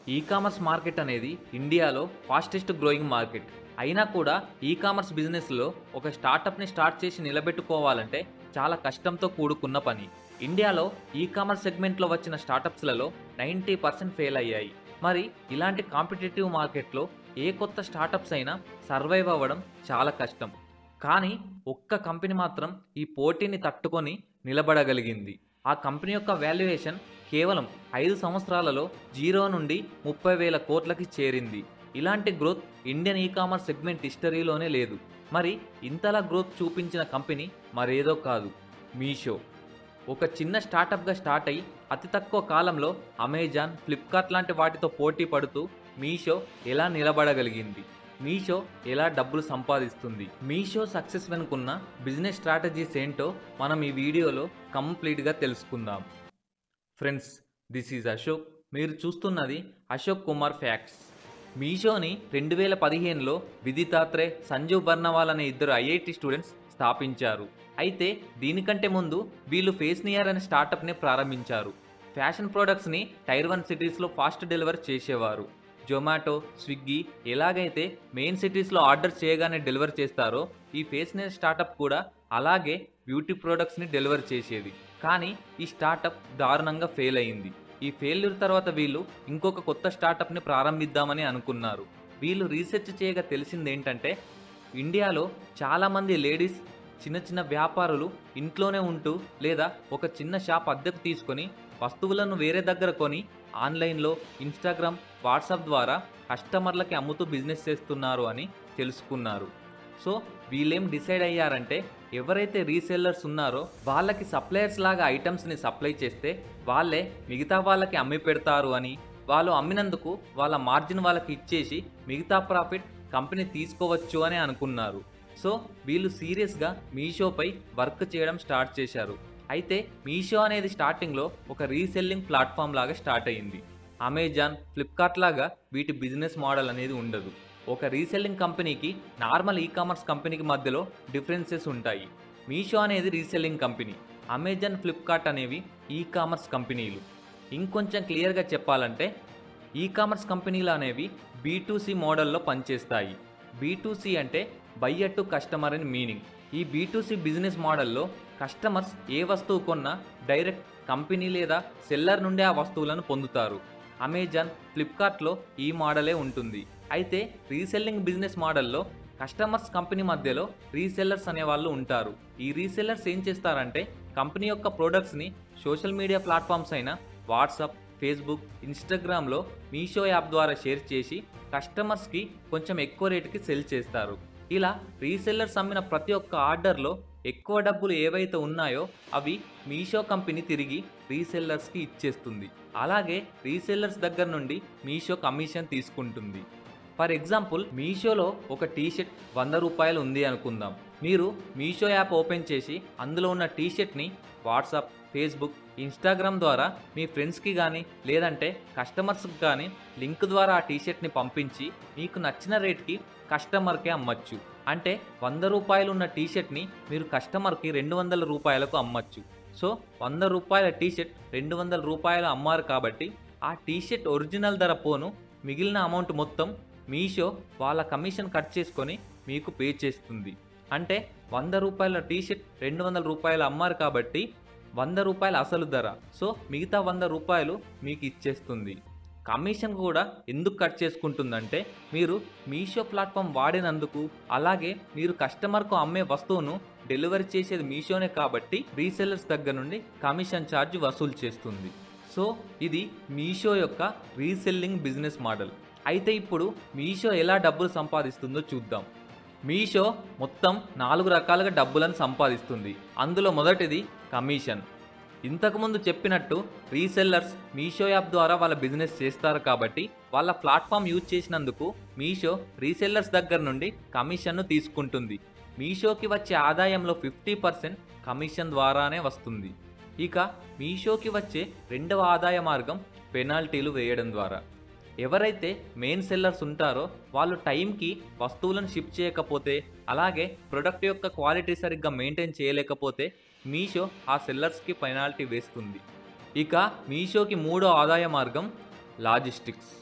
e commerce market అనేది ఇండియాలో fastest growing market అయినా కూడా ఈ కామర్స్ బిజినెస్లో ఒక స్టార్టప్ని స్టార్ట్ చేసి నిలబెట్టుకోవాలంటే చాలా కష్టంతో కూడుకున్న పని ఇండియాలో ఈ కామర్స్ సెగ్మెంట్లో వచ్చిన స్టార్టప్స్లలో నైంటీ పర్సెంట్ ఫెయిల్ అయ్యాయి మరి ఇలాంటి కాంపిటేటివ్ మార్కెట్లో ఏ కొత్త స్టార్టప్స్ అయినా సర్వైవ్ అవ్వడం చాలా కష్టం కానీ ఒక్క కంపెనీ మాత్రం ఈ పోటీని తట్టుకొని నిలబడగలిగింది ఆ కంపెనీ యొక్క వాల్యుయేషన్ కేవలం ఐదు సంవత్సరాలలో జీరో నుండి ముప్పై వేల కోట్లకి చేరింది ఇలాంటి growth Indian e commerce segment హిస్టరీలోనే లేదు మరి ఇంతలా గ్రోత్ చూపించిన కంపెనీ మరేదో కాదు మీషో ఒక చిన్న స్టార్టప్గా స్టార్ట్ అయ్యి అతి తక్కువ కాలంలో అమెజాన్ ఫ్లిప్కార్ట్ లాంటి వాటితో పోటీ పడుతూ మీషో ఎలా నిలబడగలిగింది మీషో ఎలా డబ్బులు సంపాదిస్తుంది మీషో సక్సెస్ వెనుకున్న బిజినెస్ స్ట్రాటజీస్ ఏంటో మనం ఈ వీడియోలో కంప్లీట్గా తెలుసుకుందాం ఫ్రెండ్స్ దిస్ ఈజ్ అశోక్ మీరు చూస్తున్నది అశోక్ కుమార్ ఫ్యాక్ట్స్ మీషోని రెండు వేల పదిహేనులో విదితాత్రే సంజీవ్ బర్నవాల్ అనే ఇద్దరు ఐఐటి స్టూడెంట్స్ స్థాపించారు అయితే దీనికంటే ముందు వీళ్ళు ఫేస్నియర్ అనే స్టార్టప్ని ప్రారంభించారు ఫ్యాషన్ ప్రోడక్ట్స్ని టైర్ వన్ సిటీస్లో ఫాస్ట్ డెలివరీ చేసేవారు జొమాటో స్విగ్గీ ఎలాగైతే మెయిన్ సిటీస్లో ఆర్డర్ చేయగానే డెలివర్ చేస్తారో ఈ ఫేస్నియర్ స్టార్టప్ కూడా అలాగే బ్యూటీ ప్రోడక్ట్స్ని డెలివర్ చేసేది కానీ ఈ స్టార్టప్ దారుణంగా ఫెయిల్ అయింది ఈ ఫెయిల్యూర్ తర్వాత వీళ్ళు ఇంకొక కొత్త స్టార్టప్ని ప్రారంభిద్దామని అనుకున్నారు వీళ్ళు రీసెర్చ్ చేయగా తెలిసింది ఏంటంటే ఇండియాలో చాలామంది లేడీస్ చిన్న చిన్న వ్యాపారులు ఇంట్లోనే ఉంటూ లేదా ఒక చిన్న షాప్ అద్దెకు తీసుకొని వస్తువులను వేరే దగ్గర కొని ఆన్లైన్లో ఇన్స్టాగ్రామ్ వాట్సాప్ ద్వారా కస్టమర్లకి అమ్ముతూ బిజినెస్ చేస్తున్నారు అని తెలుసుకున్నారు సో వీళ్ళేం డిసైడ్ అయ్యారంటే ఎవరైతే రీసెల్లర్స్ ఉన్నారో వాళ్ళకి సప్లయర్స్ లాగా ఐటమ్స్ని సప్లై చేస్తే వాళ్ళే మిగతా వాళ్ళకి అమ్మి పెడతారు అని వాళ్ళు అమ్మినందుకు వాళ్ళ మార్జిన్ వాళ్ళకి ఇచ్చేసి మిగతా ప్రాఫిట్ కంపెనీ తీసుకోవచ్చు అని అనుకున్నారు సో వీళ్ళు సీరియస్గా మీషోపై వర్క్ చేయడం స్టార్ట్ చేశారు అయితే మీషో అనేది స్టార్టింగ్లో ఒక రీసెల్లింగ్ ప్లాట్ఫామ్ లాగా స్టార్ట్ అయింది అమెజాన్ ఫ్లిప్కార్ట్ లాగా వీటి బిజినెస్ మోడల్ అనేది ఉండదు ఒక రీసెల్లింగ్ కంపెనీకి నార్మల్ ఈ కామర్స్ కంపెనీకి మధ్యలో డిఫరెన్సెస్ ఉంటాయి మీషో అనేది రీసెల్లింగ్ కంపెనీ అమెజాన్ ఫ్లిప్కార్ట్ అనేవి ఈ కామర్స్ కంపెనీలు ఇంకొంచెం క్లియర్గా చెప్పాలంటే ఈ కామర్స్ కంపెనీలు అనేవి బీటూసీ మోడల్లో పనిచేస్తాయి బీటూసీ అంటే బయ్యర్ టు కస్టమర్ అని మీనింగ్ ఈ బీటూసీ బిజినెస్ మోడల్లో కస్టమర్స్ ఏ వస్తువు కొన్నా డైరెక్ట్ కంపెనీ లేదా సెల్లర్ నుండే ఆ వస్తువులను పొందుతారు అమెజాన్ ఫ్లిప్కార్ట్లో ఈ మోడలే ఉంటుంది అయితే రీసెల్లింగ్ బిజినెస్ మోడల్లో కస్టమర్స్ కంపెనీ మధ్యలో రీసెల్లర్స్ అనే వాళ్ళు ఉంటారు ఈ రీసెల్లర్స్ ఏం చేస్తారంటే కంపెనీ యొక్క ప్రోడక్ట్స్ని సోషల్ మీడియా ప్లాట్ఫామ్స్ అయిన వాట్సాప్ ఫేస్బుక్ ఇన్స్టాగ్రామ్లో మీషో యాప్ ద్వారా షేర్ చేసి కస్టమర్స్కి కొంచెం ఎక్కువ రేటుకి సెల్ చేస్తారు ఇలా రీసెల్లర్స్ అమ్మిన ప్రతి ఒక్క ఆర్డర్లో ఎక్కువ డబ్బులు ఏవైతే ఉన్నాయో అవి మీషో కంపెనీ తిరిగి రీసెల్లర్స్కి ఇచ్చేస్తుంది అలాగే రీసెల్లర్స్ దగ్గర నుండి మీషో కమిషన్ తీసుకుంటుంది ఫర్ ఎగ్జాంపుల్ మీషోలో ఒక టీషర్ట్ వంద రూపాయలు ఉంది అనుకుందాం మీరు మీషో యాప్ ఓపెన్ చేసి అందులో ఉన్న టీషర్ట్ని వాట్సాప్ ఫేస్బుక్ ఇన్స్టాగ్రామ్ ద్వారా మీ ఫ్రెండ్స్కి కానీ లేదంటే కస్టమర్స్కి కానీ లింక్ ద్వారా ఆ టీషర్ట్ని పంపించి మీకు నచ్చిన రేట్కి కస్టమర్కే అమ్మచ్చు అంటే వంద రూపాయలు ఉన్న టీషర్ట్ని మీరు కస్టమర్కి రెండు వందల రూపాయలకు అమ్మచ్చు సో వంద రూపాయల టీషర్ట్ రెండు వందల రూపాయలు అమ్మారు కాబట్టి ఆ టీషర్ట్ ఒరిజినల్ ధర పోను మిగిలిన అమౌంట్ మొత్తం మీషో వాళ్ళ కమిషన్ కట్ చేసుకొని మీకు పే చేస్తుంది అంటే వంద రూపాయల టీషర్ట్ రెండు వందల రూపాయలు అమ్మారు కాబట్టి వంద రూపాయల అసలు ధర సో మిగతా వంద రూపాయలు మీకు ఇచ్చేస్తుంది కమిషన్ కూడా ఎందుకు కట్ చేసుకుంటుందంటే మీరు మీషో ప్లాట్ఫామ్ వాడినందుకు అలాగే మీరు కస్టమర్కు అమ్మే వస్తువును డెలివరీ చేసేది మీషోనే కాబట్టి రీసెల్లర్స్ దగ్గర నుండి కమిషన్ ఛార్జ్ వసూలు చేస్తుంది సో ఇది మీషో యొక్క రీసెల్లింగ్ బిజినెస్ మోడల్ అయితే ఇప్పుడు మీషో ఎలా డబ్బులు సంపాదిస్తుందో చూద్దాం మీషో మొత్తం నాలుగు రకాలుగా డబ్బులను సంపాదిస్తుంది అందులో మొదటిది కమిషన్ ఇంతకుముందు చెప్పినట్టు రీసెల్లర్స్ మీషో యాప్ ద్వారా వాళ్ళ బిజినెస్ చేస్తారు కాబట్టి వాళ్ళ ప్లాట్ఫామ్ యూజ్ చేసినందుకు మీషో రీసెల్లర్స్ దగ్గర నుండి కమిషన్ను తీసుకుంటుంది మీషోకి వచ్చే ఆదాయంలో ఫిఫ్టీ పర్సెంట్ కమిషన్ ద్వారానే వస్తుంది ఇక మీషోకి వచ్చే రెండవ ఆదాయ మార్గం పెనాల్టీలు వేయడం ద్వారా ఎవరైతే మెయిన్ సెల్లర్స్ ఉంటారో వాళ్ళు టైంకి వస్తువులను షిప్ చేయకపోతే అలాగే ప్రొడక్ట్ యొక్క క్వాలిటీ సరిగ్గా మెయింటైన్ చేయలేకపోతే మీషో ఆ సెల్లర్స్కి పెనాల్టీ వేస్తుంది ఇక మీషోకి మూడో ఆదాయ మార్గం లాజిస్టిక్స్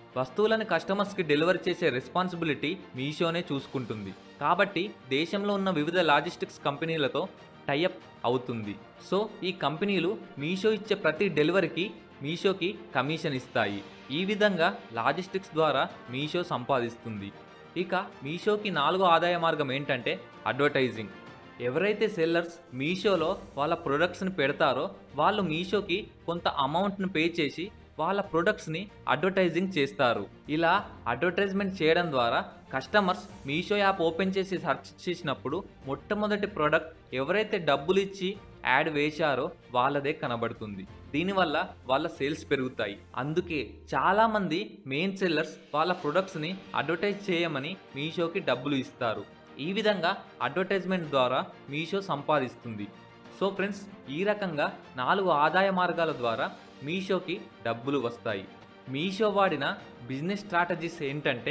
వస్తువులను కస్టమర్స్కి డెలివరీ చేసే రెస్పాన్సిబిలిటీ మీషోనే చూసుకుంటుంది కాబట్టి దేశంలో ఉన్న వివిధ లాజిస్టిక్స్ కంపెనీలతో టైఅప్ అవుతుంది సో ఈ కంపెనీలు మీషో ఇచ్చే ప్రతి డెలివరీకి మీషోకి కమిషన్ ఇస్తాయి ఈ విధంగా లాజిస్టిక్స్ ద్వారా మీషో సంపాదిస్తుంది ఇక మీషోకి నాలుగో ఆదాయ మార్గం ఏంటంటే అడ్వర్టైజింగ్ ఎవరైతే సెల్లర్స్ మీషోలో వాళ్ళ ప్రొడక్ట్స్ని పెడతారో వాళ్ళు మీషోకి కొంత అమౌంట్ను పే చేసి వాళ్ళ ప్రొడక్ట్స్ని అడ్వర్టైజింగ్ చేస్తారు ఇలా అడ్వర్టైజ్మెంట్ చేయడం ద్వారా కస్టమర్స్ మీషో యాప్ ఓపెన్ చేసి సెర్చ్ చేసినప్పుడు మొట్టమొదటి ప్రోడక్ట్ ఎవరైతే డబ్బులు ఇచ్చి యాడ్ వేశారో వాళ్ళదే కనబడుతుంది దీనివల్ల వాళ్ళ సేల్స్ పెరుగుతాయి అందుకే చాలామంది మెయిన్ సెల్లర్స్ వాళ్ళ ప్రొడక్ట్స్ని అడ్వర్టైజ్ చేయమని మీషోకి డబ్బులు ఇస్తారు ఈ విధంగా అడ్వర్టైజ్మెంట్ ద్వారా మీషో సంపాదిస్తుంది సో ఫ్రెండ్స్ ఈ రకంగా నాలుగు ఆదాయ మార్గాల ద్వారా మీషోకి డబ్బులు వస్తాయి మీషో వాడిన బిజినెస్ స్ట్రాటజీస్ ఏంటంటే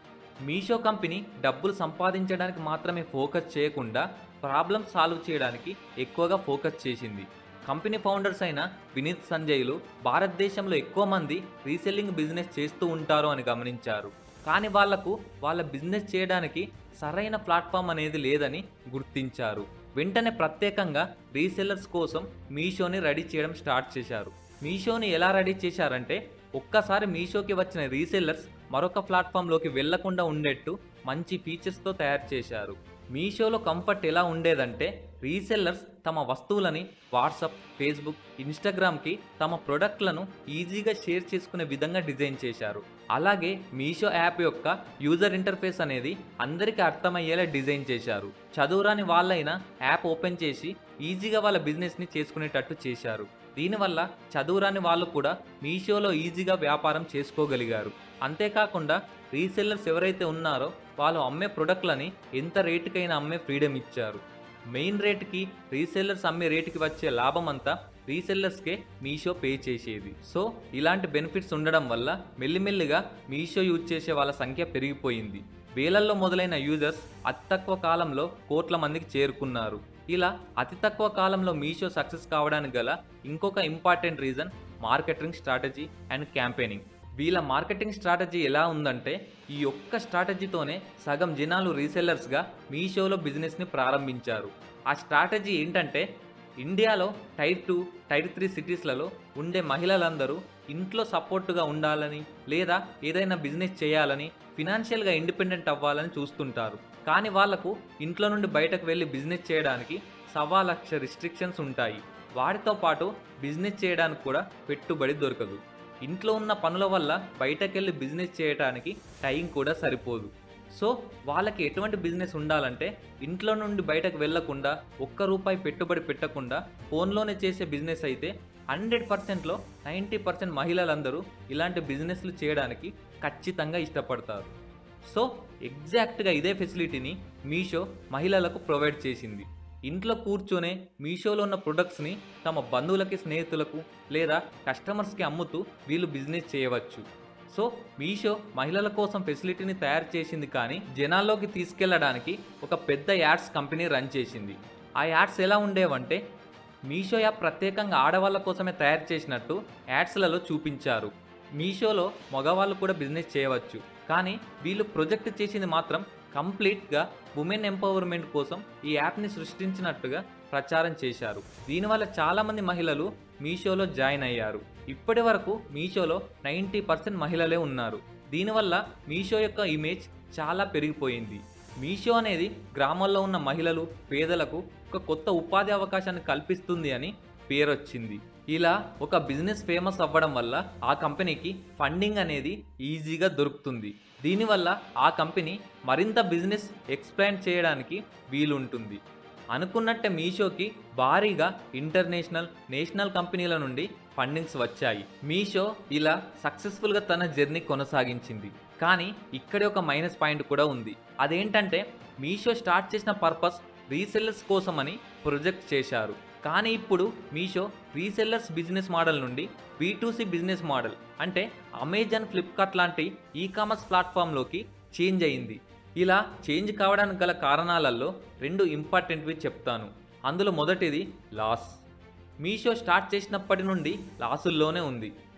మీషో కంపెనీ డబ్బులు సంపాదించడానికి మాత్రమే ఫోకస్ చేయకుండా ప్రాబ్లమ్ సాల్వ్ చేయడానికి ఎక్కువగా ఫోకస్ చేసింది కంపెనీ ఫౌండర్స్ అయిన వినీత్ సంజయ్లు భారతదేశంలో ఎక్కువ మంది రీసెల్లింగ్ బిజినెస్ చేస్తూ ఉంటారు అని గమనించారు కానీ వాళ్లకు వాళ్ళ బిజినెస్ చేయడానికి సరైన ప్లాట్ఫామ్ అనేది లేదని గుర్తించారు వెంటనే ప్రత్యేకంగా రీసెల్లర్స్ కోసం మీషోని రెడీ చేయడం స్టార్ట్ చేశారు మీషోని ఎలా రెడీ చేశారంటే ఒక్కసారి మీషోకి వచ్చిన రీసెల్లర్స్ మరొక ప్లాట్ఫామ్లోకి వెళ్లకుండా ఉండేట్టు మంచి ఫీచర్స్తో తయారు చేశారు మీషోలో కంఫర్ట్ ఎలా ఉండేదంటే రీసెల్లర్స్ తమ వస్తువులని వాట్సాప్ ఫేస్బుక్ ఇన్స్టాగ్రామ్కి తమ ప్రొడక్ట్లను ఈజీగా షేర్ చేసుకునే విధంగా డిజైన్ చేశారు అలాగే మీషో యాప్ యొక్క యూజర్ ఇంటర్ఫేస్ అనేది అందరికీ అర్థమయ్యేలా డిజైన్ చేశారు చదువురాని వాళ్ళైనా యాప్ ఓపెన్ చేసి ఈజీగా వాళ్ళ బిజినెస్ని చేసుకునేటట్టు చేశారు దీనివల్ల చదువురాని వాళ్ళు కూడా మీషోలో ఈజీగా వ్యాపారం చేసుకోగలిగారు అంతేకాకుండా రీసెల్లర్స్ ఎవరైతే ఉన్నారో వాళ్ళు అమ్మే ప్రొడక్ట్లని ఎంత రేటుకైనా అమ్మే ఫ్రీడమ్ ఇచ్చారు మెయిన్ రేటుకి రీసెల్లర్స్ అమ్మే రేటుకి వచ్చే లాభం అంతా రీసెల్లర్స్కే మీషో పే చేసేది సో ఇలాంటి బెనిఫిట్స్ ఉండడం వల్ల మెల్లిమెల్లిగా మీషో యూజ్ చేసే వాళ్ళ సంఖ్య పెరిగిపోయింది వేలల్లో మొదలైన యూజర్స్ అతి తక్కువ కాలంలో కోట్ల మందికి చేరుకున్నారు ఇలా అతి తక్కువ కాలంలో మీషో సక్సెస్ కావడానికి గల ఇంకొక important reason marketing strategy and campaigning వీళ్ళ మార్కెటింగ్ స్ట్రాటజీ ఎలా ఉందంటే ఈ ఒక్క స్ట్రాటజీతోనే సగం జనాలు రీసెల్లర్స్గా మీషోలో బిజినెస్ని ప్రారంభించారు ఆ స్ట్రాటజీ ఏంటంటే ఇండియాలో టైర్ టూ టైర్ త్రీ సిటీస్లలో ఉండే మహిళలందరూ ఇంట్లో సపోర్టుగా ఉండాలని లేదా ఏదైనా బిజినెస్ చేయాలని ఫినాన్షియల్గా ఇండిపెండెంట్ అవ్వాలని చూస్తుంటారు కానీ వాళ్లకు ఇంట్లో నుండి బయటకు వెళ్ళి బిజినెస్ చేయడానికి సవా లక్ష రిస్ట్రిక్షన్స్ ఉంటాయి వాటితో పాటు బిజినెస్ చేయడానికి కూడా పెట్టుబడి దొరకదు ఇంట్లో ఉన్న పనుల వల్ల బయటకెళ్ళి బిజినెస్ చేయడానికి టైం కూడా సరిపోదు సో వాళ్ళకి ఎటువంటి బిజినెస్ ఉండాలంటే ఇంట్లో నుండి బయటకు వెళ్లకుండా ఒక్క రూపాయి పెట్టుబడి పెట్టకుండా ఫోన్లోనే చేసే బిజినెస్ అయితే హండ్రెడ్ పర్సెంట్లో నైంటీ పర్సెంట్ మహిళలందరూ ఇలాంటి బిజినెస్లు చేయడానికి ఖచ్చితంగా ఇష్టపడతారు సో ఎగ్జాక్ట్గా ఇదే ఫెసిలిటీని మీషో మహిళలకు ప్రొవైడ్ చేసింది ఇంట్లో కూర్చొనే మీషోలో ఉన్న ప్రొడక్ట్స్ని తమ బంధువులకి స్నేహితులకు లేదా కస్టమర్స్కి అమ్ముతూ వీళ్ళు బిజినెస్ చేయవచ్చు సో మీషో మహిళల కోసం ఫెసిలిటీని తయారు చేసింది కానీ జనాల్లోకి తీసుకెళ్లడానికి ఒక పెద్ద యాడ్స్ కంపెనీ రన్ చేసింది ఆ యాడ్స్ ఎలా ఉండేవంటే మీషో యాప్ ప్రత్యేకంగా ఆడవాళ్ళ కోసమే తయారు చేసినట్టు యాడ్స్లలో చూపించారు మీషోలో మగవాళ్ళు కూడా బిజినెస్ చేయవచ్చు కానీ వీళ్ళు ప్రొజెక్ట్ చేసింది మాత్రం కంప్లీట్గా ఉమెన్ ఎంపవర్మెంట్ కోసం ఈ యాప్ని సృష్టించినట్టుగా ప్రచారం చేశారు దీనివల్ల చాలామంది మహిళలు మీషోలో జాయిన్ అయ్యారు ఇప్పటి వరకు మీషోలో నైంటీ పర్సెంట్ మహిళలే ఉన్నారు దీనివల్ల మీషో యొక్క ఇమేజ్ చాలా పెరిగిపోయింది మీషో అనేది గ్రామాల్లో ఉన్న మహిళలు పేదలకు ఒక కొత్త ఉపాధి అవకాశాన్ని కల్పిస్తుంది అని పేరొచ్చింది ఇలా ఒక బిజినెస్ ఫేమస్ అవ్వడం వల్ల ఆ కంపెనీకి ఫండింగ్ అనేది ఈజీగా దొరుకుతుంది దీనివల్ల ఆ కంపెనీ మరింత బిజినెస్ ఎక్స్ప్లెయిన్ చేయడానికి వీలుంటుంది అనుకున్నట్టే మీషోకి భారీగా ఇంటర్నేషనల్ నేషనల్ కంపెనీల నుండి ఫండింగ్స్ వచ్చాయి మీషో ఇలా సక్సెస్ఫుల్గా తన జర్నీ కొనసాగించింది కానీ ఇక్కడే ఒక మైనస్ పాయింట్ కూడా ఉంది అదేంటంటే మీషో స్టార్ట్ చేసిన పర్పస్ రీసెల్లర్స్ కోసమని ప్రొజెక్ట్ చేశారు కానీ ఇప్పుడు మీషో రీసెల్లర్స్ బిజినెస్ మోడల్ నుండి బీటూసీ బిజినెస్ మోడల్ అంటే అమెజాన్ ఫ్లిప్కార్ట్ లాంటి ఈ కామర్స్ ప్లాట్ఫామ్లోకి చేంజ్ అయింది ఇలా చేంజ్ కావడానికి గల కారణాలలో రెండు ఇంపార్టెంట్వి చెప్తాను అందులో మొదటిది లాస్ మీషో స్టార్ట్ చేసినప్పటి నుండి లాసుల్లోనే ఉంది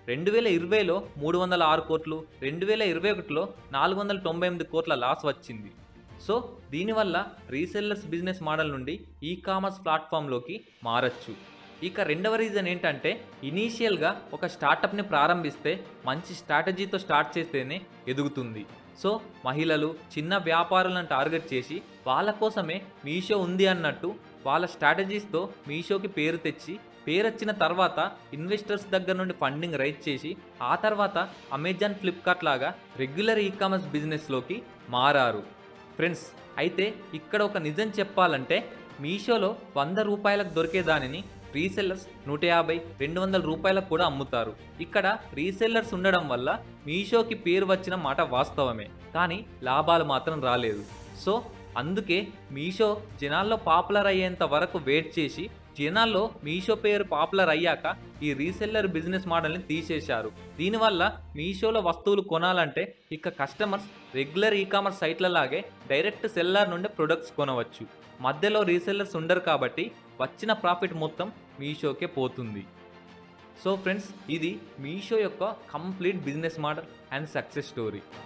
రెండు వేల ఇరవైలో మూడు వందల ఆరు కోట్లు రెండు వేల ఇరవై ఒకటిలో నాలుగు వందల తొంభై ఎనిమిది కోట్ల లాస్ వచ్చింది సో దీనివల్ల రీసెల్లర్స్ బిజినెస్ మోడల్ నుండి ఈ కామర్స్ ప్లాట్ఫామ్లోకి మారచ్చు ఇక రెండవ రీజన్ ఏంటంటే ఇనీషియల్గా ఒక స్టార్టప్ని ప్రారంభిస్తే మంచి స్ట్రాటజీతో స్టార్ట్ చేస్తేనే ఎదుగుతుంది సో మహిళలు చిన్న వ్యాపారులను టార్గెట్ చేసి వాళ్ళ కోసమే మీషో ఉంది అన్నట్టు వాళ్ళ స్ట్రాటజీస్తో మీషోకి పేరు తెచ్చి పేరు వచ్చిన తర్వాత ఇన్వెస్టర్స్ దగ్గర నుండి ఫండింగ్ రైజ్ చేసి ఆ తర్వాత అమెజాన్ ఫ్లిప్కార్ట్ లాగా రెగ్యులర్ ఈ కామర్స్ బిజినెస్లోకి మారారు ఫ్రెండ్స్ అయితే ఇక్కడ ఒక నిజం చెప్పాలంటే మీషోలో వంద రూపాయలకు దొరికే దానిని రీసెల్లర్స్ నూట యాభై రెండు వందల రూపాయలకు కూడా అమ్ముతారు ఇక్కడ రీసెల్లర్స్ ఉండడం వల్ల మీషోకి పేరు వచ్చిన మాట వాస్తవమే కానీ లాభాలు మాత్రం రాలేదు సో అందుకే మీషో జనాల్లో పాపులర్ అయ్యేంత వరకు వెయిట్ చేసి జనాల్లో మీషో పేరు పాపులర్ అయ్యాక ఈ రీసెల్లర్ బిజినెస్ మోడల్ని తీసేశారు దీనివల్ల మీషోలో వస్తువులు కొనాలంటే ఇక కస్టమర్స్ రెగ్యులర్ ఈ కామర్స్ సైట్లలాగే డైరెక్ట్ సెల్లర్ నుండి ప్రొడక్ట్స్ కొనవచ్చు మధ్యలో రీసెల్లర్స్ ఉండరు కాబట్టి వచ్చిన ప్రాఫిట్ మొత్తం మీషోకే పోతుంది సో ఫ్రెండ్స్ ఇది మీషో యొక్క complete business model and success story